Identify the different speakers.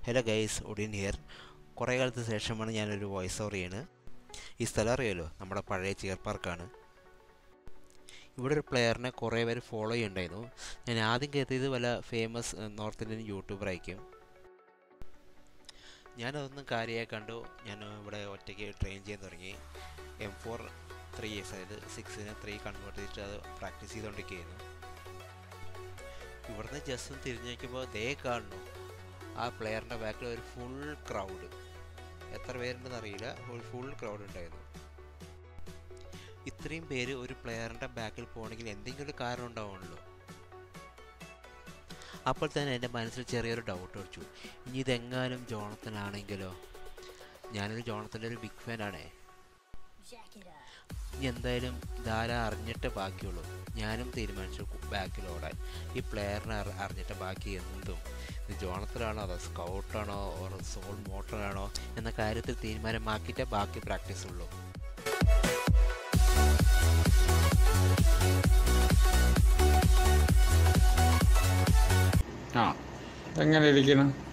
Speaker 1: hello guys Odiyan here കുറേ കാലത്തിന് ശേഷമാണ് ഞാനൊരു വോയിസ് ഓവർ ചെയ്യുന്നത് ഈ സ്ഥലം അറിയാലോ നമ്മുടെ പഴയ ചിയർ പാർക്കാണ് ഇവിടെ ഒരു പ്ലെയറിനെ കുറേ പേര് ഫോളോ ചെയ്യുന്നുണ്ടായിരുന്നു ഞാൻ ആദ്യം കരുതിയത് വല്ല ഫേമസ് നോർത്ത് ഇന്ത്യൻ യൂട്യൂബർ ആയിരിക്കും ഞാനതൊന്നും കാര്യമായി കണ്ടു ഞാൻ ഇവിടെ ഒറ്റയ്ക്ക് ട്രെയിൻ ചെയ്യാൻ തുടങ്ങി എം ഫോർ ത്രീ ഇയേഴ്സ് അതായത് സിക്സിനെ ത്രീ കൺവേർട്ട് ചെയ്തിട്ട് അത് പ്രാക്ടീസ് ചെയ്തുകൊണ്ടിരിക്കുകയായിരുന്നു ഇവിടുന്ന് ജസ്റ്റ് ഒന്ന് തിരിഞ്ഞു നോക്കിയപ്പോൾ ദേ കാണുന്നു ആ പ്ലെയറിൻ്റെ ബാക്കിൽ ഒരു ഫുൾ ക്രൗഡ് എത്ര പേരുണ്ടെന്ന് അറിയില്ല ഒരു ഫുൾ ക്രൗഡ് ഉണ്ടായിരുന്നു ഇത്രയും പേര് ഒരു പ്ലെയറിൻ്റെ ബാക്കിൽ പോകണമെങ്കിൽ എന്തെങ്കിലും ഒരു കാരണം ഉണ്ടാവുമല്ലോ അപ്പോൾ തന്നെ എൻ്റെ മനസ്സിൽ ചെറിയൊരു ഡൗട്ട് വെച്ചു ഇനി ഇതെങ്ങാനും ജോണത്തൻ ആണെങ്കിലോ ഞാനൊരു ജോണത്തിൻ്റെ ഒരു ബിഗ് ഫാനാണേ ഇനി എന്തായാലും ധാരാ അറിഞ്ഞിട്ട് ബാക്കിയുള്ളൂ ഞാനും തീരുമാനിച്ചു ബാക്കിൽ ഓടാൻ ഈ പ്ലെയറിനെ അറിഞ്ഞിട്ട് ബാക്കി എന്തും ഇത് ജോണത്തിലാണോ അതോ സ്കൗട്ടാണോ ഓർ സോൾ മോട്ടറാണോ എന്ന കാര്യത്തിൽ തീരുമാനമാക്കിയിട്ടേ ബാക്കി പ്രാക്ടീസ് ഉള്ളൂ
Speaker 2: ആ എങ്ങനെ ഇരിക്കണം